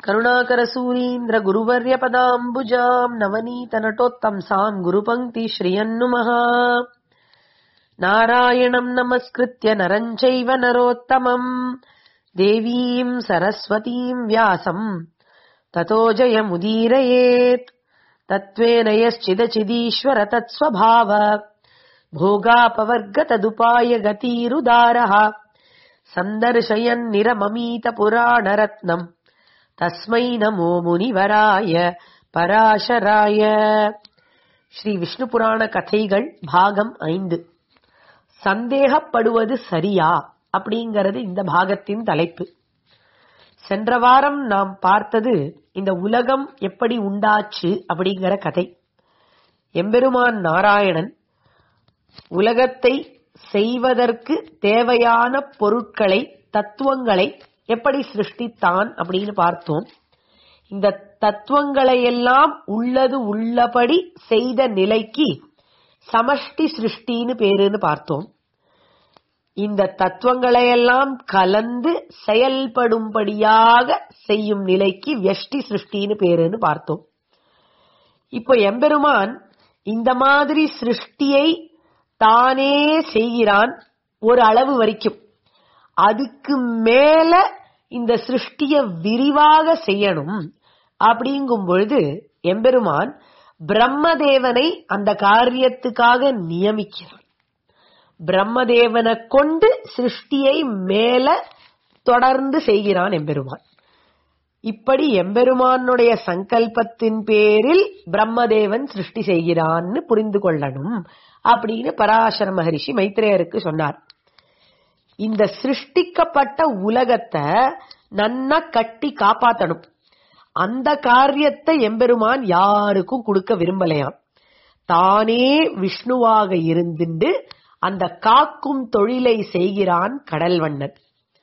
करुणाकरसूरीन्द्र गुरुवर्यपदाम्बुजाम् नवनीतनटोत्तंसाम् गुरुपङ्क्तिश्रियन्नुमः नारायणम् नमस्कृत्य नरम् चैव नरोत्तमम् देवीम् सरस्वतीम् व्यासम् ततो जयमुदीरयेत् तत्त्वेन यश्चिदचिदीश्वर तत्स्वभाव भोगापवर्गतदुपाय गतीरुदारः सन्दर्शयन्निरममीतपुराणरत्नम् तस्मै नमो முனிவராய பராசராய ஸ்ரீ விஷ்ணு புராண கதைகள் பாகம் ஐந்து சந்தேகப்படுவது சரியா அப்படிங்கிறது இந்த பாகத்தின் தலைப்பு சென்ற வாரம் நாம் பார்த்தது இந்த உலகம் எப்படி உண்டாச்சு அப்படிங்கிற கதை எம்பெருமான் நாராயணன் உலகத்தை செய்வதற்கு தேவையான பொருட்களை தத்துவங்களை எப்படி சிருஷ்டித்தான் அப்படின்னு பார்த்தோம் இந்த தத்துவங்களை எல்லாம் உள்ளது உள்ளபடி செய்த நிலைக்கு சமஷ்டி சிருஷ்டின்னு பேருன்னு பார்த்தோம் இந்த தத்துவங்களை எல்லாம் கலந்து செயல்படும்படியாக செய்யும் நிலைக்கு வெஷ்டி சிருஷ்டின்னு பேருன்னு பார்த்தோம் இப்போ எம்பெருமான் இந்த மாதிரி சிருஷ்டியை தானே செய்கிறான் ஒரு அளவு வரைக்கும் அதுக்கு மேல இந்த சிருஷ்டிய விரிவாக செய்யணும் அப்படிங்கும் பொழுது எம்பெருமான் பிரம்மதேவனை அந்த காரியத்துக்காக நியமிக்கிறான் பிரம்மதேவனை கொண்டு சிருஷ்டியை மேல தொடர்ந்து செய்கிறான் எம்பெருமான் இப்படி எம்பெருமானுடைய சங்கல்பத்தின் பேரில் பிரம்மதேவன் சிருஷ்டி செய்கிறான்னு புரிந்து கொள்ளணும் அப்படின்னு பராசர மகரிஷி மைத்ரேயருக்கு சொன்னார் இந்த சிருஷ்டிக்கப்பட்ட உலகத்தை நன்னா கட்டி காப்பாத்தணும் அந்த காரியத்தை எம்பெருமான் யாருக்கும் கொடுக்க விரும்பலையாம் தானே விஷ்ணுவாக இருந்துண்டு அந்த காக்கும் தொழிலை செய்கிறான் கடல்வண்ணன்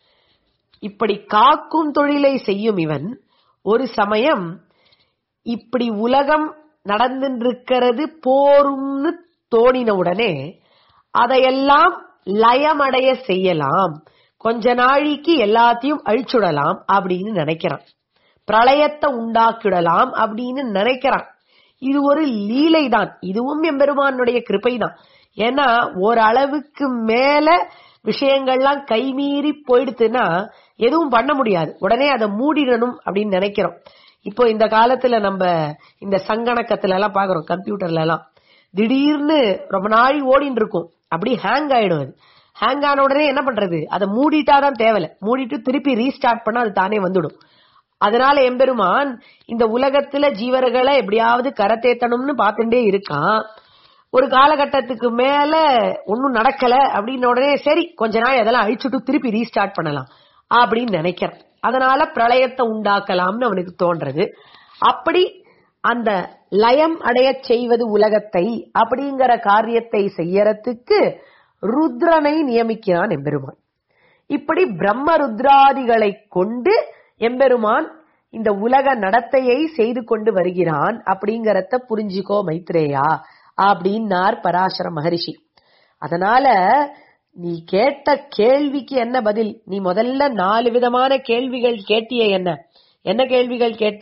இப்படி காக்கும் தொழிலை செய்யும் இவன் ஒரு சமயம் இப்படி உலகம் நடந்துருக்கிறது போரும்னு தோணின உடனே அதையெல்லாம் லயமடைய செய்யலாம் கொஞ்ச நாளைக்கு எல்லாத்தையும் அழிச்சுடலாம் அப்படின்னு நினைக்கிறான் பிரளயத்தை உண்டாக்கிடலாம் அப்படின்னு நினைக்கிறான் இது ஒரு லீலை தான் இதுவும் எம்பெருமானுடைய கிருப்பை தான் ஏன்னா ஓரளவுக்கு மேல விஷயங்கள்லாம் கைமீறி போயிடுத்துன்னா எதுவும் பண்ண முடியாது உடனே அதை மூடிடணும் அப்படின்னு நினைக்கிறோம் இப்போ இந்த காலத்துல நம்ம இந்த சங்கணக்கத்துல எல்லாம் பாக்குறோம் கம்ப்யூட்டர்ல எல்லாம் திடீர்னு ரொம்ப நாள் ஓடின்னு இருக்கும் அப்படி ஹேங் ஆயிடும் அது ஹேங் ஆன உடனே என்ன பண்றது அதை மூடிட்டாதான் தேவையில்ல மூடிட்டு திருப்பி ரீஸ்டார்ட் பண்ணா அது தானே வந்துடும் அதனால எம்பெருமான் இந்த உலகத்துல ஜீவர்களை எப்படியாவது கரத்தேத்தணும்னு பார்த்துட்டே இருக்கான் ஒரு காலகட்டத்துக்கு மேல ஒன்னும் நடக்கல அப்படின்ன உடனே சரி கொஞ்ச நாள் அதெல்லாம் அழிச்சுட்டு திருப்பி ரீஸ்டார்ட் பண்ணலாம் அப்படின்னு நினைக்கிறான் அதனால பிரளயத்தை உண்டாக்கலாம்னு அவனுக்கு தோன்றது அப்படி அந்த லயம் அடைய செய்வது உலகத்தை அப்படிங்கிற காரியத்தை செய்யறதுக்கு ருத்ரனை நியமிக்கிறான் எம்பெருமான் இப்படி பிரம்ம ருத்ராதிகளை கொண்டு எம்பெருமான் இந்த உலக நடத்தையை செய்து கொண்டு வருகிறான் அப்படிங்கறத புரிஞ்சுக்கோ மைத்ரேயா அப்படின்னார் பராசர மகரிஷி அதனால நீ கேட்ட கேள்விக்கு என்ன பதில் நீ முதல்ல நாலு விதமான கேள்விகள் கேட்டிய என்ன என்ன கேள்விகள் கேட்ட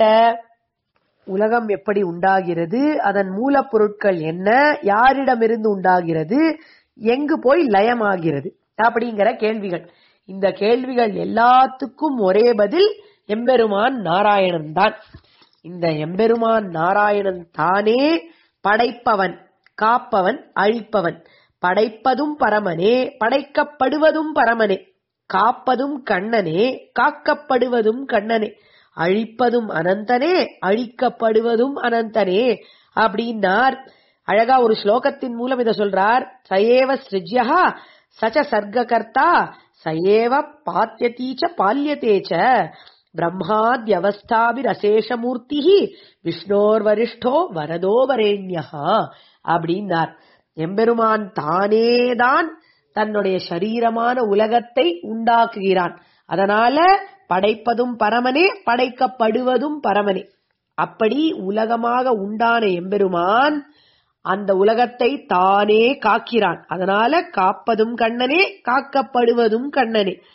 உலகம் எப்படி உண்டாகிறது அதன் மூலப்பொருட்கள் என்ன யாரிடமிருந்து உண்டாகிறது எங்கு போய் லயமாகிறது அப்படிங்கிற கேள்விகள் இந்த கேள்விகள் எல்லாத்துக்கும் ஒரே பதில் எம்பெருமான் நாராயணன் தான் இந்த எம்பெருமான் நாராயணன் தானே படைப்பவன் காப்பவன் அழிப்பவன் படைப்பதும் பரமனே படைக்கப்படுவதும் பரமனே காப்பதும் கண்ணனே காக்கப்படுவதும் கண்ணனே அழிப்பதும் அனந்தனே அழிக்கப்படுவதும் அனந்தனே அப்படின்னார் அழகா ஒரு ஸ்லோகத்தின் மூலம் இத சொல்றார் சயேவ ஸ்ரிஜ்யா சச்ச சர்க்ககர்த்தா சயேவ பாத்தியதீச்ச பால்யதேச்ச பிரம்மாத்யவஸ்தாபிரசேஷமூர்த்தி விஷ்ணோர் வரிஷ்டோ வரதோ வரேண்யா அப்படின்னார் எம்பெருமான் தானேதான் தன்னுடைய சரீரமான உலகத்தை உண்டாக்குகிறான் அதனால படைப்பதும் பரமனே படைக்கப்படுவதும் பரமனே அப்படி உலகமாக உண்டான எம்பெருமான் அந்த உலகத்தை தானே காக்கிறான் அதனால காப்பதும் கண்ணனே காக்கப்படுவதும் கண்ணனே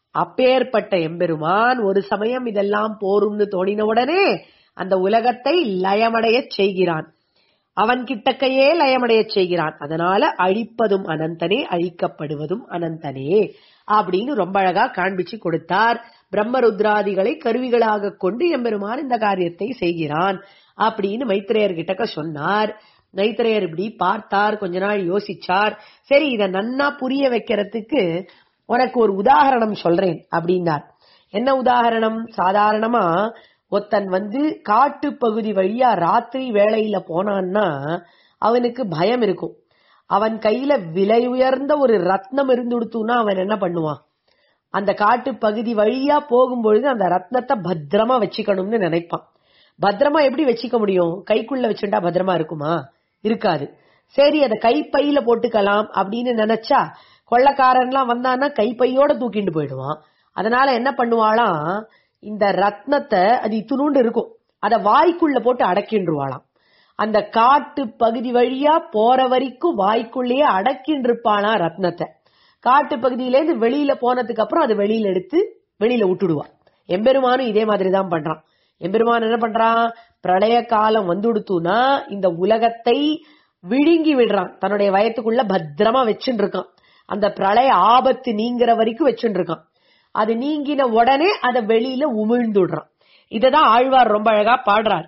அப்பேற்பட்ட எம்பெருமான் ஒரு சமயம் இதெல்லாம் போரும்னு தோணின உடனே அந்த உலகத்தை லயமடையச் செய்கிறான் அவன் கிட்டக்கையே லயமடையச் செய்கிறான் அதனால அழிப்பதும் அனந்தனே அழிக்கப்படுவதும் அனந்தனே அப்படின்னு ரொம்ப அழகா காண்பிச்சு கொடுத்தார் பிரம்மருத்ராதிகளை கருவிகளாக கொண்டு எம்பெருமான் இந்த காரியத்தை செய்கிறான் அப்படின்னு மைத்திரேயர் கிட்டக்க சொன்னார் மைத்திரேயர் இப்படி பார்த்தார் கொஞ்ச நாள் யோசிச்சார் சரி இத நன்னா புரிய வைக்கிறதுக்கு உனக்கு ஒரு உதாரணம் சொல்றேன் அப்படின்னார் என்ன உதாரணம் சாதாரணமா ஒருத்தன் வந்து காட்டு பகுதி வழியா ராத்திரி வேளையில போனான்னா அவனுக்கு பயம் இருக்கும் அவன் கையில விலை உயர்ந்த ஒரு ரத்னம் இருந்துடுத்துனா அவன் என்ன பண்ணுவான் அந்த காட்டு பகுதி வழியா போகும்பொழுது அந்த ரத்னத்தை பத்திரமா வச்சுக்கணும்னு நினைப்பான் பத்திரமா எப்படி வச்சுக்க முடியும் கைக்குள்ள வச்சுட்டா பத்திரமா இருக்குமா இருக்காது சரி அதை கைப்பையில போட்டுக்கலாம் அப்படின்னு நினைச்சா கொள்ளக்காரன்லாம் வந்தான்னா கைப்பையோட தூக்கிட்டு போயிடுவான் அதனால என்ன பண்ணுவாளாம் இந்த ரத்னத்தை அது இத்துணுண்டு இருக்கும் அத வாய்க்குள்ள போட்டு அடக்கின்றுவாளாம் அந்த காட்டு பகுதி வழியா போற வரைக்கும் வாய்க்குள்ளேயே அடக்கின்னு இருப்பானா ரத்னத்தை காட்டு பகுதியிலேருந்து வெளியில போனதுக்கு அப்புறம் அது வெளியில எடுத்து வெளியில விட்டுடுவான் எம்பெருமானும் இதே மாதிரி தான் பண்றான் எம்பெருமான் என்ன பண்றான் பிரளய காலம் வந்துடுத்துனா இந்த உலகத்தை விழுங்கி விடுறான் தன்னுடைய வயத்துக்குள்ள பத்திரமா வச்சுட்டு இருக்கான் அந்த பிரளய ஆபத்து நீங்கிற வரைக்கும் வச்சுட்டு இருக்கான் அது நீங்கின உடனே அதை வெளியில உமிழ்ந்துடுறான் இததான் ஆழ்வார் ரொம்ப அழகா பாடுறார்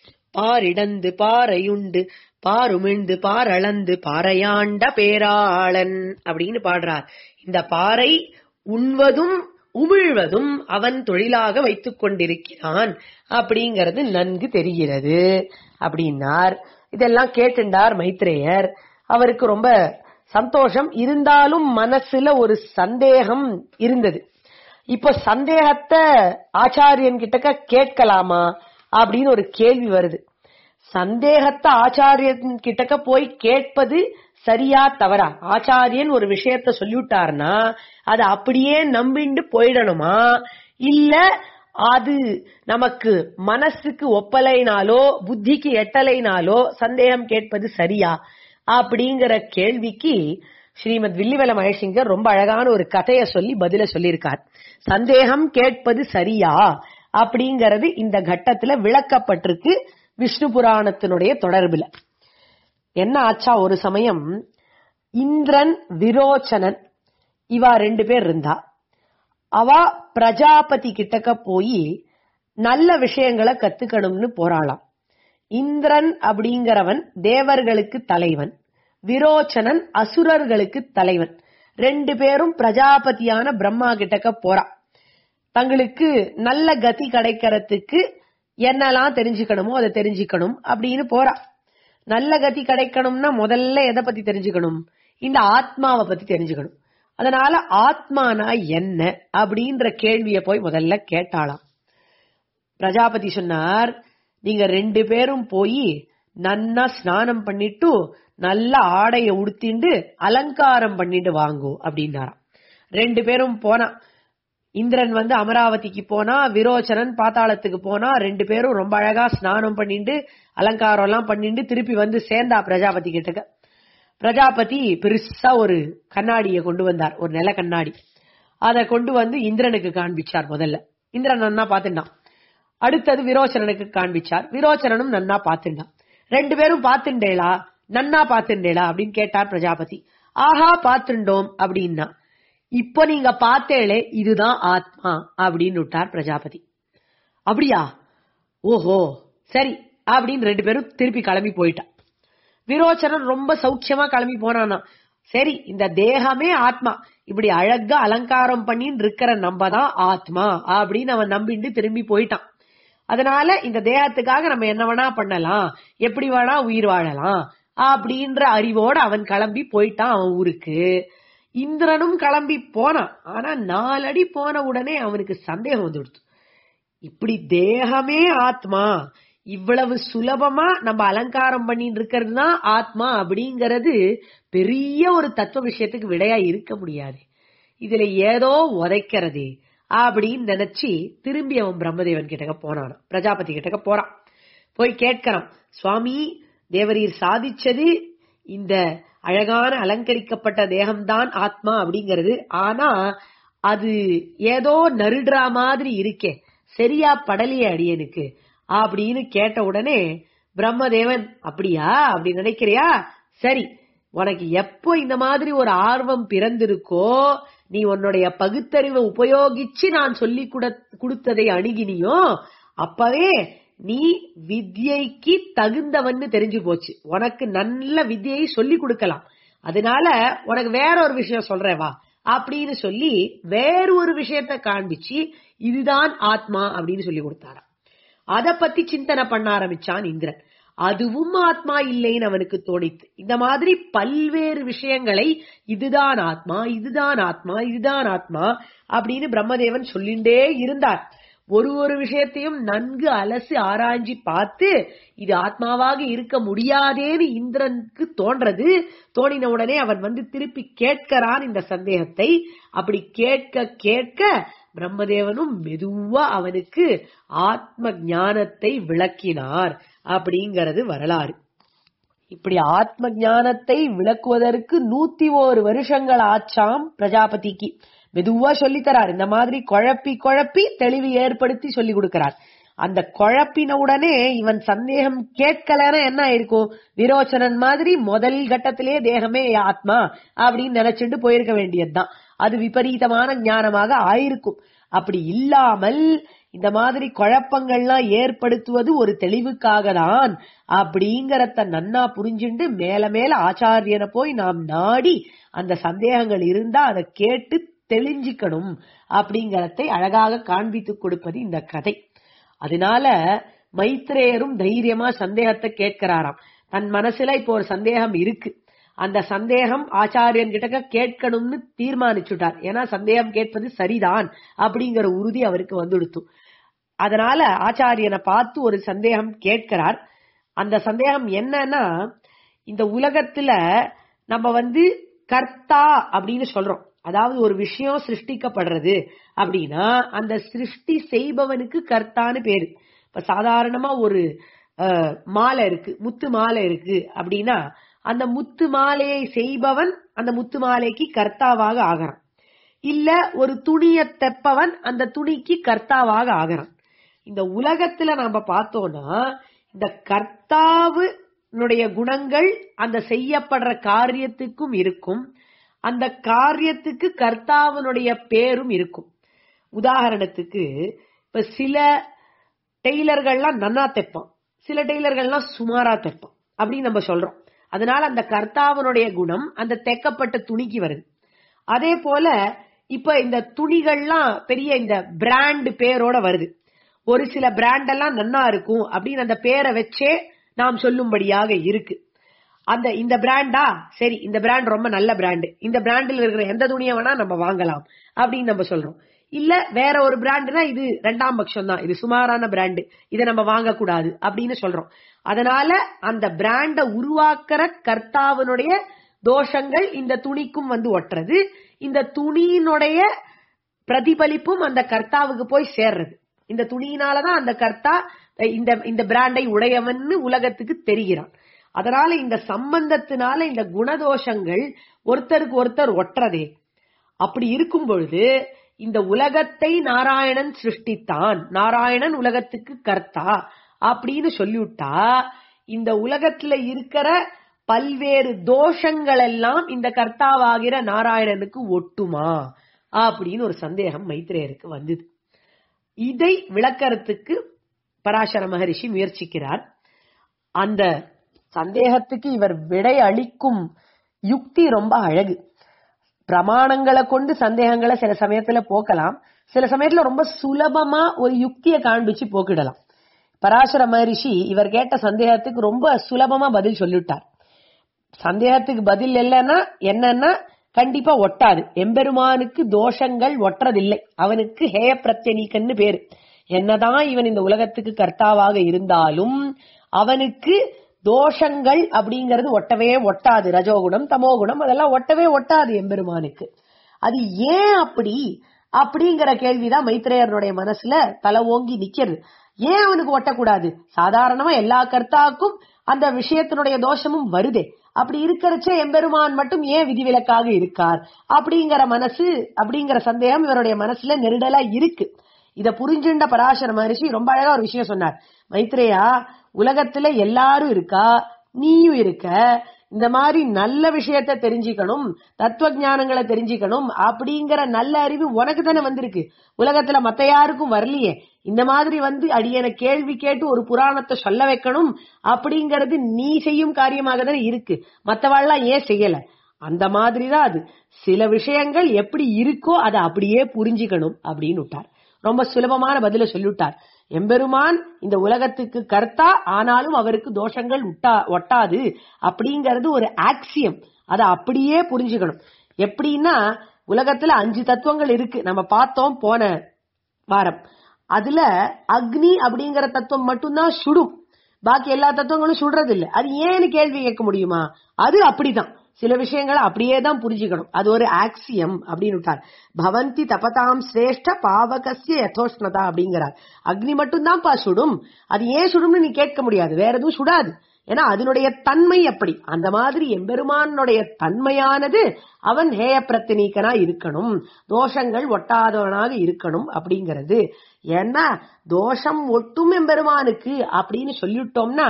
பாரிடந்து பாறையுண்டு பாருமிழ்ந்து பாரளந்து பாறையாண்ட பேராளன் அப்படின்னு பாடுறார் இந்த பாறை உண்வதும் உமிழ்வதும் அவன் தொழிலாக வைத்துக் கொண்டிருக்கிறான் அப்படிங்கிறது நன்கு தெரிகிறது அப்படின்னார் இதெல்லாம் கேட்டுண்டார் மைத்ரேயர் அவருக்கு ரொம்ப சந்தோஷம் இருந்தாலும் மனசுல ஒரு சந்தேகம் இருந்தது இப்ப சந்தேகத்தை ஆச்சாரியன் கிட்டக்க கேட்கலாமா அப்படின்னு ஒரு கேள்வி வருது சந்தேகத்தை ஆச்சாரியன் கிட்டக்க போய் கேட்பது சரியா தவறா ஆச்சாரியன் ஒரு விஷயத்த சொல்லிவிட்டார்னா அதை அப்படியே நம்பிண்டு போயிடணுமா இல்ல அது நமக்கு மனசுக்கு ஒப்பலைனாலோ புத்திக்கு எட்டலைனாலோ சந்தேகம் கேட்பது சரியா அப்படிங்கிற கேள்விக்கு ஸ்ரீமத் வில்லிவல மகேஷிங்கர் ரொம்ப அழகான ஒரு கதைய சொல்லி பதில சொல்லியிருக்கார் சந்தேகம் கேட்பது சரியா அப்படிங்கறது இந்த கட்டத்துல விளக்கப்பட்டிருக்கு விஷ்ணு புராணத்தினுடைய தொடர்புல என்ன ஆச்சா ஒரு சமயம் இந்திரன் விரோச்சனன் இவா ரெண்டு பேர் இருந்தா அவ பிரஜாபதி கிட்டக்க போய் நல்ல விஷயங்களை கத்துக்கணும்னு போறாளாம் இந்திரன் அப்படிங்கிறவன் தேவர்களுக்கு தலைவன் விரோச்சனன் அசுரர்களுக்கு தலைவன் ரெண்டு பேரும் பிரஜாபதியான பிரம்மா கிட்டக்க போறா தங்களுக்கு நல்ல கதி கிடைக்கிறதுக்கு என்னெல்லாம் தெரிஞ்சுக்கணுமோ அதை தெரிஞ்சுக்கணும் அப்படின்னு போறா நல்ல கதி கிடைக்கணும்னா முதல்ல எதை பத்தி தெரிஞ்சுக்கணும் இந்த ஆத்மாவை பத்தி தெரிஞ்சுக்கணும் அதனால ஆத்மானா என்ன அப்படின்ற கேள்விய போய் முதல்ல கேட்டாளாம் பிரஜாபதி சொன்னார் நீங்க ரெண்டு பேரும் போய் நன்னா ஸ்நானம் பண்ணிட்டு நல்ல ஆடைய உடுத்திண்டு அலங்காரம் பண்ணிட்டு வாங்கோ அப்படின்னாராம் ரெண்டு பேரும் போனா இந்திரன் வந்து அமராவதிக்கு போனா விரோச்சனன் பாத்தாளத்துக்கு போனா ரெண்டு பேரும் ரொம்ப அழகா ஸ்நானம் பண்ணிட்டு அலங்காரம் எல்லாம் பண்ணிட்டு திருப்பி வந்து சேர்ந்தா பிரஜாபதி கிட்டக்க பிரஜாபதி பெருசா ஒரு கண்ணாடியை கொண்டு வந்தார் ஒரு நில கண்ணாடி அதை கொண்டு வந்து இந்திரனுக்கு காண்பிச்சார் முதல்ல இந்திரன் நன்னா பாத்துட்டான் அடுத்தது விரோச்சனனுக்கு காண்பிச்சார் விரோச்சனனும் நன்னா பாத்துட்டான் ரெண்டு பேரும் பாத்துண்டேளா நன்னா பாத்துண்டேளா அப்படின்னு கேட்டார் பிரஜாபதி ஆஹா பாத்துண்டோம் அப்படின்னா இப்ப நீங்க பார்த்தேளே இதுதான் ஆத்மா அப்படின்னு விட்டார் பிரஜாபதி அப்படியா ஓஹோ சரி அப்படின்னு ரெண்டு பேரும் திருப்பி கிளம்பி போயிட்டான் விரோச்சனன் ரொம்ப சௌக்கியமா கிளம்பி போனானா சரி இந்த தேகமே ஆத்மா இப்படி அழகா அலங்காரம் பண்ணின்னு இருக்கிற நம்ம தான் ஆத்மா அப்படின்னு அவன் நம்பிட்டு திரும்பி போயிட்டான் அதனால இந்த தேகத்துக்காக நம்ம என்ன வேணா பண்ணலாம் எப்படி வேணா உயிர் வாழலாம் அப்படின்ற அறிவோட அவன் கிளம்பி போயிட்டான் அவன் ஊருக்கு இந்திரனும் கிளம்பி போனான் ஆனா நாலடி போன உடனே அவனுக்கு சந்தேகம் வந்துடுச்சு இப்படி தேகமே ஆத்மா இவ்வளவு சுலபமா நம்ம அலங்காரம் பண்ணிட்டு இருக்கிறது தான் ஆத்மா அப்படிங்கறது பெரிய ஒரு தத்துவ விஷயத்துக்கு விடையா இருக்க முடியாது இதுல ஏதோ உதைக்கிறதே அப்படின்னு நினைச்சு திரும்பி அவன் பிரம்மதேவன் கிட்டக்க போனான் பிரஜாபதி கிட்டக்க போறான் போய் கேட்கிறான் சுவாமி தேவரீர் சாதிச்சது இந்த அழகான அலங்கரிக்கப்பட்ட தேகம்தான் ஆத்மா அப்படிங்கிறது ஆனா அது ஏதோ நறுடுறா மாதிரி இருக்கே சரியா படலையே அடியனுக்கு அப்படின்னு கேட்ட உடனே பிரம்மதேவன் அப்படியா அப்படி நினைக்கிறியா சரி உனக்கு எப்போ இந்த மாதிரி ஒரு ஆர்வம் பிறந்திருக்கோ நீ உன்னுடைய பகுத்தறிவை உபயோகிச்சு நான் சொல்லி கொடுத்ததை அணுகினியோ அப்பவே நீ வித்யைக்கு தகுந்தவன்னு தெரிஞ்சு போச்சு உனக்கு நல்ல வித்யை சொல்லி கொடுக்கலாம் அதனால உனக்கு வேற ஒரு விஷயம் சொல்றேன் வா அப்படின்னு சொல்லி வேற ஒரு விஷயத்த காண்பிச்சு இதுதான் ஆத்மா அப்படின்னு சொல்லி கொடுத்தாராம் அத பத்தி சிந்தனை பண்ண ஆரம்பிச்சான் இந்திரன் அதுவும் ஆத்மா இல்லைன்னு அவனுக்கு தோணித்து இந்த மாதிரி பல்வேறு விஷயங்களை இதுதான் ஆத்மா இதுதான் ஆத்மா இதுதான் ஆத்மா அப்படின்னு பிரம்மதேவன் சொல்லிண்டே இருந்தார் ஒரு ஒரு விஷயத்தையும் நன்கு அலசி ஆராய்ஞ்சி பார்த்து இது ஆத்மாவாக இருக்க முடியாதேன்னு இந்திரனுக்கு தோன்றது தோணின உடனே அவன் வந்து திருப்பி கேட்கிறான் இந்த சந்தேகத்தை அப்படி கேட்க கேட்க பிரம்மதேவனும் மெதுவா அவனுக்கு ஆத்ம ஞானத்தை விளக்கினார் அப்படிங்கறது வரலாறு இப்படி ஆத்ம ஞானத்தை விளக்குவதற்கு நூத்தி ஓரு வருஷங்கள் ஆச்சாம் பிரஜாபதிக்கு மெதுவா சொல்லித்தரார் இந்த மாதிரி குழப்பி குழப்பி தெளிவு ஏற்படுத்தி சொல்லி கொடுக்கிறார் அந்த குழப்பின உடனே இவன் சந்தேகம் கேட்கலன்னா என்ன ஆயிருக்கும் விரோச்சனன் மாதிரி முதல் கட்டத்திலேயே தேகமே ஆத்மா அப்படின்னு நினைச்சுட்டு போயிருக்க வேண்டியதுதான் அது விபரீதமான ஞானமாக ஆயிருக்கும் அப்படி இல்லாமல் இந்த மாதிரி குழப்பங்கள்லாம் ஏற்படுத்துவது ஒரு தெளிவுக்காக தான் அப்படிங்கறத நன்னா புரிஞ்சுண்டு மேல மேல ஆச்சாரியனை போய் நாம் நாடி அந்த சந்தேகங்கள் இருந்தா அதை கேட்டு தெளிஞ்சிக்கணும் அப்படிங்கறதை அழகாக காண்பித்து கொடுப்பது இந்த கதை அதனால மைத்ரேயரும் தைரியமா சந்தேகத்தை கேட்கிறாராம் தன் மனசுல இப்போ ஒரு சந்தேகம் இருக்கு அந்த சந்தேகம் ஆச்சாரியன் கிட்ட கேட்கணும்னு தீர்மானிச்சுட்டார் ஏன்னா சந்தேகம் கேட்பது சரிதான் அப்படிங்கிற உறுதி அவருக்கு வந்துடுத்து அதனால ஆச்சாரியனை பார்த்து ஒரு சந்தேகம் கேட்கிறார் அந்த சந்தேகம் என்னன்னா இந்த உலகத்துல நம்ம வந்து கர்த்தா அப்படின்னு சொல்றோம் அதாவது ஒரு விஷயம் சிருஷ்டிக்கப்படுறது அப்படின்னா அந்த சிருஷ்டி செய்பவனுக்கு கர்த்தான்னு பேரு இப்ப சாதாரணமா ஒரு மாலை இருக்கு முத்து மாலை இருக்கு அப்படின்னா அந்த முத்து மாலையை செய்பவன் அந்த முத்து மாலைக்கு கர்த்தாவாக ஆகிறான் இல்ல ஒரு துணியை தெப்பவன் அந்த துணிக்கு கர்த்தாவாக ஆகிறான் இந்த உலகத்துல நாம பார்த்தோம்னா இந்த கர்த்தாவுனுடைய குணங்கள் அந்த செய்யப்படுற காரியத்துக்கும் இருக்கும் அந்த காரியத்துக்கு கர்த்தாவனுடைய பேரும் இருக்கும் உதாரணத்துக்கு இப்ப சில டெய்லர்கள்லாம் நன்னா தைப்பான் சில டெய்லர்கள்லாம் சுமாரா தைப்பான் அப்படின்னு நம்ம சொல்றோம் அதனால அந்த கர்த்தாவனுடைய குணம் அந்த தைக்கப்பட்ட துணிக்கு வருது அதே போல இப்ப இந்த துணிகள்லாம் பெரிய இந்த பிராண்ட் பேரோட வருது ஒரு சில பிராண்ட் எல்லாம் நன்னா இருக்கும் அப்படின்னு அந்த பேரை வச்சே நாம் சொல்லும்படியாக இருக்கு அந்த இந்த பிராண்டா சரி இந்த பிராண்ட் ரொம்ப நல்ல பிராண்டு இந்த பிராண்டில் இருக்கிற எந்த துணியை வேணா நம்ம வாங்கலாம் அப்படின்னு நம்ம சொல்றோம் இல்ல வேற ஒரு பிராண்டுனா இது ரெண்டாம் பட்சம் தான் இது சுமாரான பிராண்டு இதை நம்ம வாங்கக்கூடாது அப்படின்னு சொல்றோம் அதனால அந்த பிராண்ட உருவாக்குற கர்த்தாவினுடைய தோஷங்கள் இந்த துணிக்கும் வந்து ஒட்டுறது இந்த துணியினுடைய பிரதிபலிப்பும் அந்த கர்த்தாவுக்கு போய் சேர்றது இந்த துணியினாலதான் அந்த கர்த்தா இந்த இந்த பிராண்டை உடையவன்னு உலகத்துக்கு தெரிகிறான் அதனால இந்த சம்பந்தத்தினால இந்த குணதோஷங்கள் ஒருத்தருக்கு ஒருத்தர் ஒட்டுறதே அப்படி இருக்கும் பொழுது இந்த உலகத்தை நாராயணன் சிருஷ்டித்தான் நாராயணன் உலகத்துக்கு கர்த்தா அப்படின்னு சொல்லிவிட்டா இந்த உலகத்துல இருக்கிற பல்வேறு தோஷங்கள் எல்லாம் இந்த கர்த்தாவாகிற நாராயணனுக்கு ஒட்டுமா அப்படின்னு ஒரு சந்தேகம் மைத்ரேயருக்கு வந்தது இதை விளக்கறதுக்கு பராசர மகரிஷி முயற்சிக்கிறார் அந்த சந்தேகத்துக்கு இவர் விடை அளிக்கும் யுக்தி ரொம்ப அழகு பிரமாணங்களை கொண்டு சந்தேகங்களை சில சமயத்துல போக்கலாம் சில சமயத்துல ரொம்ப சுலபமா ஒரு யுக்தியை காண்பிச்சு போக்கிடலாம் பராசர மகரிஷி இவர் கேட்ட சந்தேகத்துக்கு ரொம்ப சுலபமா பதில் சொல்லிவிட்டார் சந்தேகத்துக்கு பதில் இல்லைன்னா என்னன்னா கண்டிப்பா ஒட்டாது எம்பெருமானுக்கு தோஷங்கள் ஒட்டுறதில்லை அவனுக்கு ஹேய பிரத்யனீக்கன்னு பேரு என்னதான் இவன் இந்த உலகத்துக்கு கர்த்தாவாக இருந்தாலும் அவனுக்கு தோஷங்கள் அப்படிங்கிறது ஒட்டவே ஒட்டாது ரஜோகுணம் தமோகுணம் அதெல்லாம் ஒட்டவே ஒட்டாது எம்பெருமானுக்கு அது ஏன் அப்படி அப்படிங்கிற கேள்விதான் மைத்ரேயருடைய மனசுல தலை ஓங்கி நிக்கிறது ஏன் அவனுக்கு ஒட்டக்கூடாது சாதாரணமா எல்லா கர்த்தாக்கும் அந்த விஷயத்தினுடைய தோஷமும் வருதே அப்படி இருக்கிறச்சே எம்பெருமான் மட்டும் ஏன் விதிவிலக்காக இருக்கார் அப்படிங்கிற மனசு அப்படிங்கிற சந்தேகம் இவருடைய மனசுல நெருடலா இருக்கு இத புரிஞ்சுண்ட பராசர மகரிஷி ரொம்ப அழகா ஒரு விஷயம் சொன்னார் மைத்ரேயா உலகத்துல எல்லாரும் இருக்கா நீயும் இருக்க இந்த மாதிரி நல்ல விஷயத்த தெரிஞ்சுக்கணும் தத்துவ ஞானங்களை தெரிஞ்சுக்கணும் அப்படிங்கிற நல்ல அறிவு உனக்கு தானே வந்திருக்கு உலகத்துல மத்த யாருக்கும் வரலையே இந்த மாதிரி வந்து அடியன கேள்வி கேட்டு ஒரு புராணத்தை சொல்ல வைக்கணும் அப்படிங்கறது நீ செய்யும் காரியமாக தானே இருக்கு மத்தவாள்லாம் ஏன் செய்யல அந்த மாதிரிதான் அது சில விஷயங்கள் எப்படி இருக்கோ அதை அப்படியே புரிஞ்சுக்கணும் அப்படின்னு விட்டார் ரொம்ப சுலபமான பதில சொல்லிவிட்டார் எம்பெருமான் இந்த உலகத்துக்கு கர்த்தா ஆனாலும் அவருக்கு தோஷங்கள் உட்டா ஒட்டாது அப்படிங்கறது ஒரு ஆக்சியம் அதை அப்படியே புரிஞ்சுக்கணும் எப்படின்னா உலகத்துல அஞ்சு தத்துவங்கள் இருக்கு நம்ம பார்த்தோம் போன வாரம் அதுல அக்னி அப்படிங்கிற தத்துவம் மட்டும்தான் சுடும் பாக்கி எல்லா தத்துவங்களும் சுடுறது இல்ல அது ஏன்னு கேள்வி கேட்க முடியுமா அது அப்படிதான் சில விஷயங்களை அப்படியே தான் புரிஞ்சுக்கணும் அது ஒரு ஆக்சியம் அப்படின்னு விட்டார் பவந்தி தபதாம் சிரேஷ்ட பாவகசிய யதோஷ்ணதா அப்படிங்கிறார் அக்னி மட்டும்தான் பா சுடும் அது ஏன் சுடும்னு நீ கேட்க முடியாது வேற எதுவும் சுடாது ஏன்னா அதனுடைய தன்மை அப்படி அந்த மாதிரி எம்பெருமானுடைய தன்மையானது அவன் ஹேய பிரத்தினீக்கனா இருக்கணும் தோஷங்கள் ஒட்டாதவனாக இருக்கணும் அப்படிங்கிறது ஏன்னா தோஷம் ஒட்டும் எம்பெருமானுக்கு அப்படின்னு சொல்லிட்டோம்னா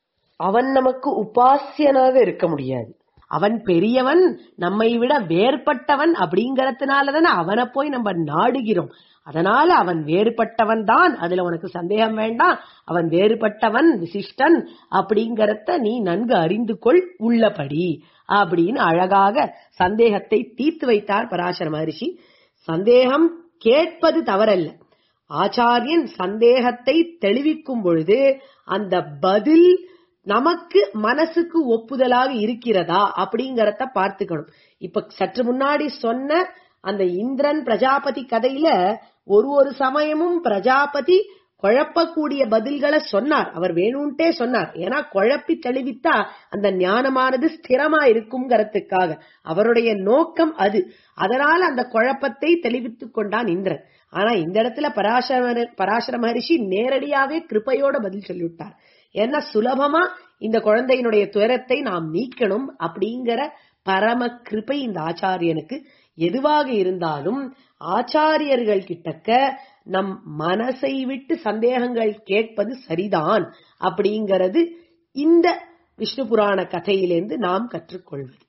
அவன் நமக்கு உபாசியனாக இருக்க முடியாது அவன் பெரியவன் நம்மை விட வேறுபட்டவன் அப்படிங்கறதுனால தானே அவனை போய் நம்ம நாடுகிறோம் அதனால அவன் வேறுபட்டவன் தான் அதுல உனக்கு சந்தேகம் வேண்டாம் அவன் வேறுபட்டவன் விசிஷ்டன் அப்படிங்கறத நீ நன்கு அறிந்து கொள் உள்ளபடி அப்படின்னு அழகாக சந்தேகத்தை தீர்த்து வைத்தார் பராசர மகரிஷி சந்தேகம் கேட்பது தவறல்ல ஆச்சாரியன் சந்தேகத்தை தெளிவிக்கும் பொழுது அந்த பதில் நமக்கு மனசுக்கு ஒப்புதலாக இருக்கிறதா அப்படிங்கறத பார்த்துக்கணும் இப்ப சற்று முன்னாடி சொன்ன அந்த இந்திரன் பிரஜாபதி கதையில ஒரு ஒரு சமயமும் பிரஜாபதி குழப்பக்கூடிய பதில்களை சொன்னார் அவர் வேணும்ட்டே சொன்னார் ஏன்னா குழப்பி தெளிவித்தா அந்த ஞானமானது ஸ்திரமா இருக்குங்கிறதுக்காக அவருடைய நோக்கம் அது அதனால அந்த குழப்பத்தை தெளிவித்துக் கொண்டான் இந்திரன் ஆனா இந்த இடத்துல பராசர பராசர மகரிஷி நேரடியாவே கிருப்பையோட பதில் சொல்லிவிட்டார் ஏன்னா சுலபமா இந்த குழந்தையினுடைய துயரத்தை நாம் நீக்கணும் அப்படிங்கிற பரம கிருப்பை இந்த ஆச்சாரியனுக்கு எதுவாக இருந்தாலும் ஆச்சாரியர்கள் கிட்டக்க நம் மனசை விட்டு சந்தேகங்கள் கேட்பது சரிதான் அப்படிங்கிறது இந்த விஷ்ணு புராண கதையிலிருந்து நாம் கற்றுக்கொள்வது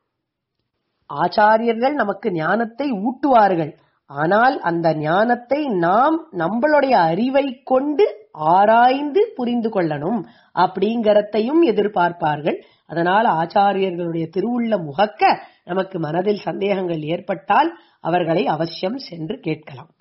ஆச்சாரியர்கள் நமக்கு ஞானத்தை ஊட்டுவார்கள் ஆனால் அந்த ஞானத்தை நாம் நம்மளுடைய அறிவை கொண்டு ஆராய்ந்து புரிந்து கொள்ளணும் அப்படிங்கறதையும் எதிர்பார்ப்பார்கள் அதனால் ஆச்சாரியர்களுடைய திருவுள்ள முகக்க நமக்கு மனதில் சந்தேகங்கள் ஏற்பட்டால் அவர்களை அவசியம் சென்று கேட்கலாம்